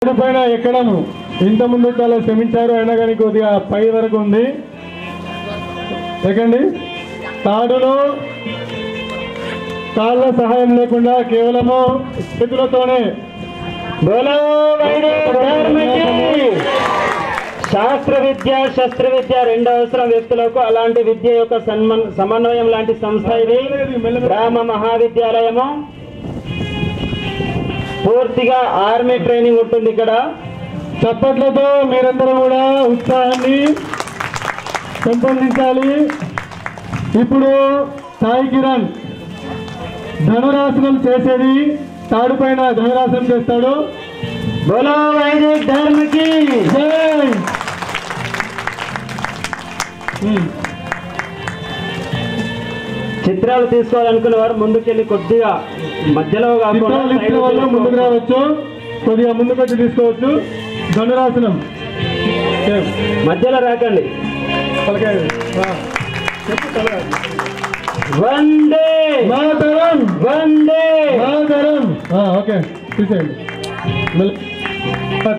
తాడు పైన ఎక్కడము ఇంత ముందు చాలా శ్రమించారు అయినా కానీ కొద్దిగా పై వరకు ఉంది ఎక్కండి తాడును కాళ్ళ సహాయం లేకుండా కేవలము చేతులతోనే బోలో వైదిక ధర్మకి శాస్త్ర విద్య శస్త్ర విద్య రెండు అవసరం వ్యక్తులకు అలాంటి విద్య యొక్క సన్మన్ సమన్వయం లాంటి సంస్థ ఇది గ్రామ మహావిద్యాలయము పూర్తిగా ఆర్మీ ట్రైనింగ్ ఉంటుంది ఇక్కడ చప్పట్లతో మీరందరూ కూడా ఉత్సాహాన్ని పెంపొందించాలి ఇప్పుడు సాయి కిరణ్ ధనురాసనం చేసేది తాడు పైన ధనురాసనం చేస్తాడు బోలో వైదిక ధర్మకి జై ఉమ్. చిత్రాలు తీసుకోవాలనుకున్న వారు ముందుకెళ్ళి కొద్దిగా మధ్యలో కాకుండా చిత్రాలు ఇచ్చిన వాళ్ళు ముందుకు రావచ్చు కొద్దిగా ముందుకు వచ్చి తీసుకోవచ్చు ధనురాసనం సేమ్. మధ్యలో రాకండి తలకాయ రా. చెప్పు తలకాయ. వందే మాతరం వందే మాతరం ఆ, ఓకే తీసేయండి మెల్ల-